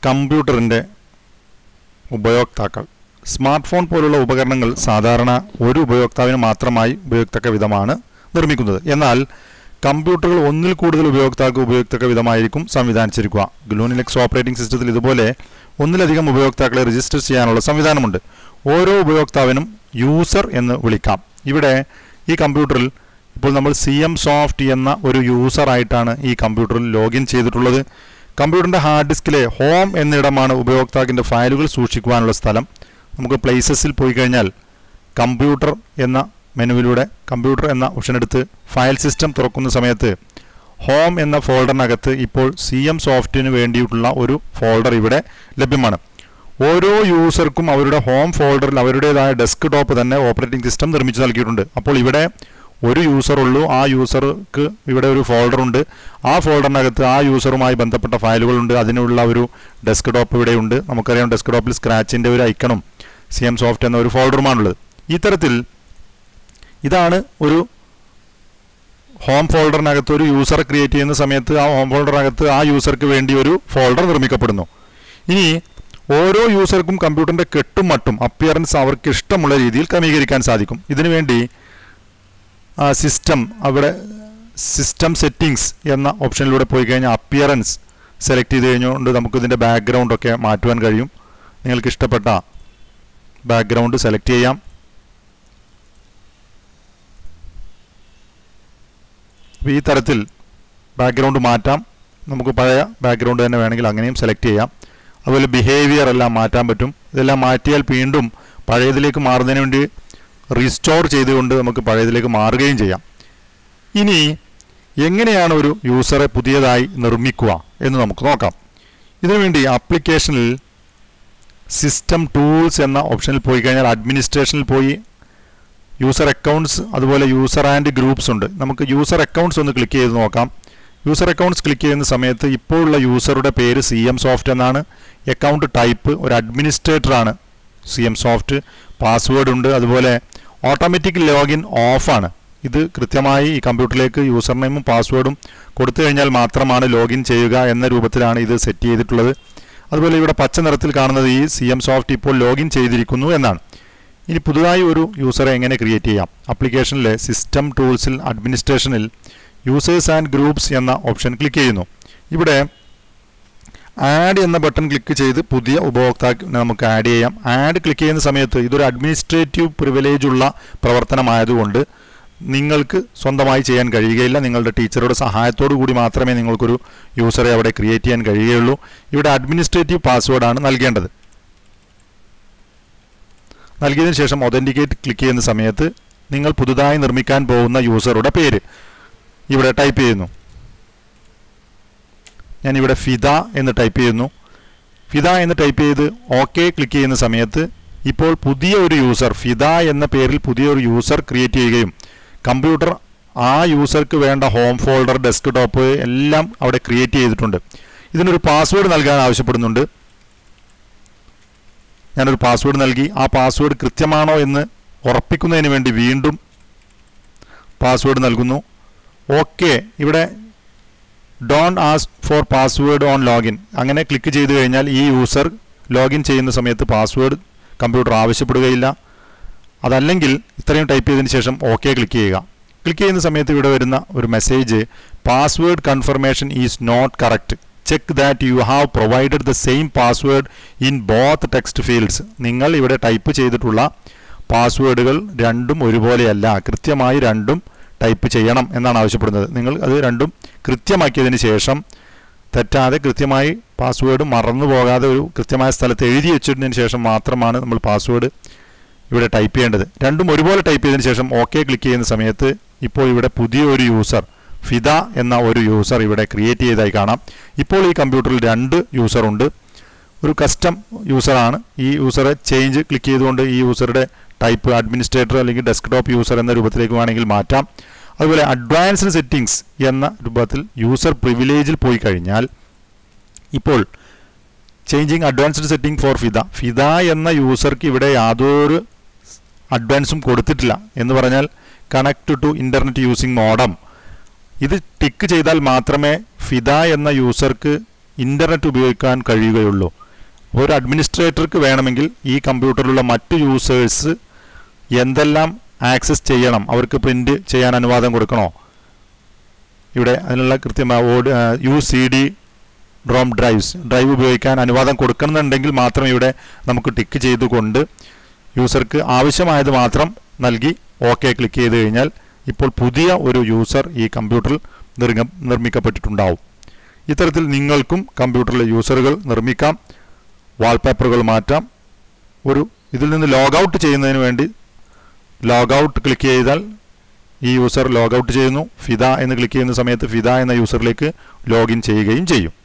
കമ്പ്യൂട്ടറിൻ്റെ ഉപയോക്താക്കൾ smart phone പോലുള്ള ഉപകരണങ്ങൾ സാധാരണ ഒരു ഉപയോക്താവിന് മാത്രമായി ഉപയോഗിക്കത്തക്ക വിധമാണ് നിർമ്മിക്കുന്നത് എന്നാൽ കമ്പ്യൂട്ടറുകൾ ഒന്നിൽ കൂടുതൽ ഉപയോക്താക്കൾ ഉപയോഗിക്കത്തക്ക വിധമായിരിക്കും സംവിധാനിച്ചിരിക്കുക ഗ്ലൂനിലെക്സ് ഓപ്പറേറ്റിംഗ് സിസ്റ്റത്തിൽ ഇതുപോലെ ഒന്നിലധികം ഉപയോക്താക്കളെ രജിസ്റ്റർ ചെയ്യാനുള്ള സംവിധാനമുണ്ട് ഓരോ ഉപയോക്താവിനും യൂസർ എന്ന് വിളിക്കാം ഇവിടെ ഈ കമ്പ്യൂട്ടറിൽ ഇപ്പോൾ നമ്മൾ സി എം സോഫ്റ്റ് എന്ന ഒരു യൂസറായിട്ടാണ് ഈ കമ്പ്യൂട്ടറിൽ ലോഗിൻ ചെയ്തിട്ടുള്ളത് കമ്പ്യൂട്ടറിൻ്റെ ഹാർഡ് ഡിസ്കിലെ ഹോം എന്നിടമാണ് ഉപയോക്താവിൻ്റെ ഫയലുകൾ സൂക്ഷിക്കുവാനുള്ള സ്ഥലം നമുക്ക് പ്ലേസസിൽ പോയി കഴിഞ്ഞാൽ കമ്പ്യൂട്ടർ എന്ന മെനുവിലൂടെ കമ്പ്യൂട്ടർ എന്ന ഓപ്ഷൻ എടുത്ത് ഫയൽ സിസ്റ്റം തുറക്കുന്ന സമയത്ത് ഹോം എന്ന ഫോൾഡറിനകത്ത് ഇപ്പോൾ സി എം സോഫ്റ്റിന് വേണ്ടിയിട്ടുള്ള ഒരു ഫോൾഡർ ഇവിടെ ലഭ്യമാണ് ഓരോ യൂസർക്കും അവരുടെ ഹോം ഫോൾഡറിൽ അവരുടേതായ ഡെസ്ക് ടോപ്പ് തന്നെ ഓപ്പറേറ്റിംഗ് സിസ്റ്റം നിർമ്മിച്ചു നൽകിയിട്ടുണ്ട് അപ്പോൾ ഇവിടെ ഒരു യൂസർ ഉള്ളൂ ആ യൂസർക്ക് ഇവിടെ ഒരു ഫോൾഡർ ഉണ്ട് ആ ഫോൾഡറിനകത്ത് ആ യൂസറുമായി ബന്ധപ്പെട്ട ഫയലുകളുണ്ട് അതിനുള്ള ഒരു ഡെസ്ക് ടോപ്പ് ഇവിടെയുണ്ട് നമുക്കറിയാം ഡെസ്ക് ടോപ്പിൽ സ്ക്രാച്ചിൻ്റെ ഒരു ഐക്കണും സി എം സോഫ്റ്റ് എന്ന ഒരു ഫോൾഡറുമാണുള്ളത് ഇത്തരത്തിൽ ഇതാണ് ഒരു ഹോം ഫോൾഡറിനകത്ത് ഒരു യൂസർ ക്രിയേറ്റ് ചെയ്യുന്ന സമയത്ത് ആ ഹോം ഫോൾഡറിനകത്ത് ആ യൂസർക്ക് വേണ്ടി ഒരു ഫോൾഡർ നിർമ്മിക്കപ്പെടുന്നു ഇനി ഓരോ യൂസർക്കും കമ്പ്യൂട്ടറിൻ്റെ കെട്ടും മട്ടും അപ്പിയറൻസ് അവർക്ക് ഇഷ്ടമുള്ള രീതിയിൽ ക്രമീകരിക്കാൻ സാധിക്കും ഇതിനുവേണ്ടി സിസ്റ്റം അവിടെ സിസ്റ്റം സെറ്റിങ്സ് എന്ന ഓപ്ഷനിലൂടെ പോയി കഴിഞ്ഞാൽ അപ്പിയറൻസ് സെലക്ട് ചെയ്ത് കഴിഞ്ഞുകൊണ്ട് നമുക്ക് ഇതിൻ്റെ ബാക്ക്ഗ്രൗണ്ട് ഒക്കെ മാറ്റുവാൻ കഴിയും നിങ്ങൾക്ക് ഇഷ്ടപ്പെട്ട ബാക്ക്ഗ്രൗണ്ട് സെലക്ട് ചെയ്യാം അപ്പോൾ ഈ തരത്തിൽ ബാക്ക്ഗ്രൗണ്ട് മാറ്റാം നമുക്ക് പഴയ ബാക്ക്ഗ്രൗണ്ട് തന്നെ വേണമെങ്കിൽ അങ്ങനെയും സെലക്ട് ചെയ്യാം അതുപോലെ ബിഹേവിയർ എല്ലാം മാറ്റാൻ പറ്റും ഇതെല്ലാം മാറ്റിയാൽ വീണ്ടും പഴയതിലേക്ക് മാറുന്നതിന് വേണ്ടി റീസ്റ്റോർ ചെയ്തുകൊണ്ട് നമുക്ക് പഴയതിലേക്ക് മാറുകയും ചെയ്യാം ഇനി എങ്ങനെയാണ് ഒരു യൂസറെ പുതിയതായി നിർമ്മിക്കുക എന്ന് നമുക്ക് നോക്കാം ഇതിനുവേണ്ടി ആപ്ലിക്കേഷനിൽ സിസ്റ്റം ടൂൾസ് എന്ന ഓപ്ഷനിൽ പോയി കഴിഞ്ഞാൽ അഡ്മിനിസ്ട്രേഷനിൽ പോയി യൂസർ അക്കൗണ്ട്സ് അതുപോലെ യൂസർ ആൻഡ് ഗ്രൂപ്പ്സ് ഉണ്ട് നമുക്ക് യൂസർ അക്കൗണ്ട്സ് ഒന്ന് ക്ലിക്ക് ചെയ്ത് നോക്കാം യൂസർ അക്കൗണ്ട്സ് ക്ലിക്ക് ചെയ്യുന്ന സമയത്ത് ഇപ്പോഴുള്ള യൂസറുടെ പേര് സി എം സോഫ്റ്റ് എന്നാണ് അക്കൗണ്ട് ടൈപ്പ് ഒരു അഡ്മിനിസ്ട്രേറ്റർ ആണ് സി എം സോഫ്റ്റ് പാസ്വേഡ് ഉണ്ട് അതുപോലെ ഓട്ടോമാറ്റിക് ലോഗിൻ ഓഫാണ് ഇത് കൃത്യമായി ഈ കമ്പ്യൂട്ടറിലേക്ക് യൂസർ നെയിമും പാസ്വേഡും കൊടുത്തു കഴിഞ്ഞാൽ മാത്രമാണ് ലോഗിൻ ചെയ്യുക എന്ന രൂപത്തിലാണ് ഇത് സെറ്റ് ചെയ്തിട്ടുള്ളത് അതുപോലെ ഇവിടെ പച്ച നിറത്തിൽ കാണുന്നത് ഈ സി എം സോഫ്റ്റ് ഇപ്പോൾ ലോഗിൻ ചെയ്തിരിക്കുന്നു എന്നാണ് ഇനി പുതുതായി ഒരു യൂസറെ എങ്ങനെ ക്രിയേറ്റ് ചെയ്യാം ആപ്ലിക്കേഷനിലെ സിസ്റ്റം ടൂൾസിൽ അഡ്മിനിസ്ട്രേഷനിൽ യൂസേഴ്സ് ആൻഡ് ഗ്രൂപ്പ്സ് എന്ന ഓപ്ഷൻ ക്ലിക്ക് ചെയ്യുന്നു ഇവിടെ ആഡ് എന്ന ബട്ടൺ ക്ലിക്ക് ചെയ്ത് പുതിയ ഉപഭോക്താക്കളെ നമുക്ക് ആഡ് ചെയ്യാം ആഡ് ക്ലിക്ക് ചെയ്യുന്ന സമയത്ത് ഇതൊരു അഡ്മിനിസ്ട്രേറ്റീവ് പ്രിവിലേജ് ഉള്ള പ്രവർത്തനമായതുകൊണ്ട് നിങ്ങൾക്ക് സ്വന്തമായി ചെയ്യാൻ കഴിയുകയില്ല നിങ്ങളുടെ ടീച്ചറുടെ സഹായത്തോടു കൂടി മാത്രമേ നിങ്ങൾക്കൊരു യൂസറെ അവിടെ ക്രിയേറ്റ് ചെയ്യാൻ കഴിയുകയുള്ളൂ ഇവിടെ അഡ്മിനിസ്ട്രേറ്റീവ് പാസ്വേഡാണ് നൽകേണ്ടത് നൽകിയതിനു ശേഷം ഒതൻറ്റിക്കേറ്റ് ക്ലിക്ക് ചെയ്യുന്ന സമയത്ത് നിങ്ങൾ പുതുതായി നിർമ്മിക്കാൻ പോകുന്ന യൂസറുടെ പേര് ഇവിടെ ടൈപ്പ് ചെയ്യുന്നു ഞാൻ ഇവിടെ ഫിദ എന്ന് ടൈപ്പ് ചെയ്യുന്നു ഫിദ എന്ന് ടൈപ്പ് ചെയ്ത് ഓക്കെ ക്ലിക്ക് ചെയ്യുന്ന സമയത്ത് ഇപ്പോൾ പുതിയ ഒരു യൂസർ ഫിദ എന്ന പേരിൽ പുതിയൊരു യൂസർ ക്രിയേറ്റ് ചെയ്യുകയും കമ്പ്യൂട്ടർ ആ യൂസർക്ക് വേണ്ട ഹോം ഫോൾഡർ ഡെസ്ക് ടോപ്പ് എല്ലാം അവിടെ ക്രിയേറ്റ് ചെയ്തിട്ടുണ്ട് ഇതിനൊരു പാസ്വേഡ് നൽകാൻ ആവശ്യപ്പെടുന്നുണ്ട് ഞാനൊരു പാസ്വേഡ് നൽകി ആ പാസ്വേഡ് കൃത്യമാണോ എന്ന് ഉറപ്പിക്കുന്നതിന് വേണ്ടി വീണ്ടും പാസ്വേഡ് നൽകുന്നു ഓക്കെ ഇവിടെ don't ask for password on login അങ്ങനെ ക്ലിക്ക് ചെയ്തു കഴിഞ്ഞാൽ ഈ യൂസർ ലോഗിൻ ചെയ്യുന്ന സമയത്ത് പാസ്വേഡ് കമ്പ്യൂട്ടർ ആവശ്യപ്പെടുകയില്ല അതല്ലെങ്കിൽ ഇത്രയും ടൈപ്പ് ചെയ്തതിന് ശേഷം ഓക്കെ ക്ലിക്ക് ചെയ്യുക ക്ലിക്ക് ചെയ്യുന്ന സമയത്ത് ഇവിടെ വരുന്ന ഒരു message password confirmation is not correct check that you have provided the same password in both text fields നിങ്ങൾ ഇവിടെ ടൈപ്പ് ചെയ്തിട്ടുള്ള പാസ്വേഡുകൾ രണ്ടും ഒരുപോലെയല്ല കൃത്യമായി രണ്ടും ടൈപ്പ് ചെയ്യണം എന്നാണ് ആവശ്യപ്പെടുന്നത് നിങ്ങൾ അത് രണ്ടും കൃത്യമാക്കിയതിന് ശേഷം തെറ്റാതെ കൃത്യമായി പാസ്വേഡ് മറന്നു പോകാതെ ഒരു കൃത്യമായ സ്ഥലത്ത് എഴുതി വെച്ചതിന് ശേഷം മാത്രമാണ് നമ്മൾ പാസ്വേഡ് ഇവിടെ ടൈപ്പ് ചെയ്യേണ്ടത് രണ്ടും ഒരുപോലെ ടൈപ്പ് ചെയ്തതിന് ശേഷം ഓക്കെ ക്ലിക്ക് ചെയ്യുന്ന സമയത്ത് ഇപ്പോൾ ഇവിടെ പുതിയൊരു യൂസർ ഫിദ എന്ന ഒരു യൂസർ ഇവിടെ ക്രിയേറ്റ് ചെയ്തതായി കാണാം ഇപ്പോൾ ഈ കമ്പ്യൂട്ടറിൽ രണ്ട് യൂസർ ഉണ്ട് ഒരു കസ്റ്റം യൂസറാണ് ഈ യൂസറെ ചേഞ്ച് ക്ലിക്ക് ചെയ്തുകൊണ്ട് ഈ യൂസറുടെ ടൈപ്പ് അഡ്മിനിസ്ട്രേറ്റർ അല്ലെങ്കിൽ ഡെസ്ക്ടോപ്പ് യൂസർ എന്ന രൂപത്തിലേക്ക് വേണമെങ്കിൽ മാറ്റാം അതുപോലെ അഡ്വാൻസ്ഡ് സെറ്റിംഗ്സ് എന്ന രൂപത്തിൽ യൂസർ പ്രിവിലേജിൽ പോയി കഴിഞ്ഞാൽ ഇപ്പോൾ changing advanced setting for Fida Fida എന്ന യൂസർക്ക് ഇവിടെ യാതൊരു അഡ്വാൻസും കൊടുത്തിട്ടില്ല എന്ന് പറഞ്ഞാൽ connect to internet using modem ഇത് ടിക്ക് ചെയ്താൽ മാത്രമേ ഫിദ എന്ന യൂസർക്ക് ഇൻ്റർനെറ്റ് ഉപയോഗിക്കാൻ കഴിയുകയുള്ളൂ ഒരു അഡ്മിനിസ്ട്രേറ്റർക്ക് വേണമെങ്കിൽ ഈ കമ്പ്യൂട്ടറിലുള്ള മറ്റ് യൂസേഴ്സ് എന്തെല്ലാം ആക്സസ് ചെയ്യണം അവർക്ക് പ്രിൻ്റ് ചെയ്യാൻ അനുവാദം കൊടുക്കണോ ഇവിടെ അതിനുള്ള കൃത്യമായ ഓഡ് യു C D ROM drives drive ഉപയോഗിക്കാൻ അനുവാദം കൊടുക്കണമെന്നുണ്ടെങ്കിൽ മാത്രം ഇവിടെ നമുക്ക് ടിക്ക് ചെയ്തുകൊണ്ട് യൂസർക്ക് ആവശ്യമായത് മാത്രം നൽകി ഓക്കെ ക്ലിക്ക് ചെയ്ത് കഴിഞ്ഞാൽ ഇപ്പോൾ പുതിയ ഒരു യൂസർ ഈ കമ്പ്യൂട്ടറിൽ നിർമ്മ നിർമ്മിക്കപ്പെട്ടിട്ടുണ്ടാവും ഇത്തരത്തിൽ നിങ്ങൾക്കും കമ്പ്യൂട്ടറിലെ യൂസറുകൾ നിർമ്മിക്കാം വാൾപേപ്പറുകൾ മാറ്റാം ഒരു ഇതിൽ നിന്ന് ലോഗ് ഔട്ട് ചെയ്യുന്നതിന് വേണ്ടി ലോഗ് ഔട്ട് ക്ലിക്ക് ചെയ്താൽ ഈ യൂസർ ലോഗ് ഔട്ട് ചെയ്യുന്നു ഫിദ എന്ന് ക്ലിക്ക് ചെയ്യുന്ന സമയത്ത് ഫിദ എന്ന യൂസറിലേക്ക് ലോഗിൻ ചെയ്യുകയും ചെയ്യും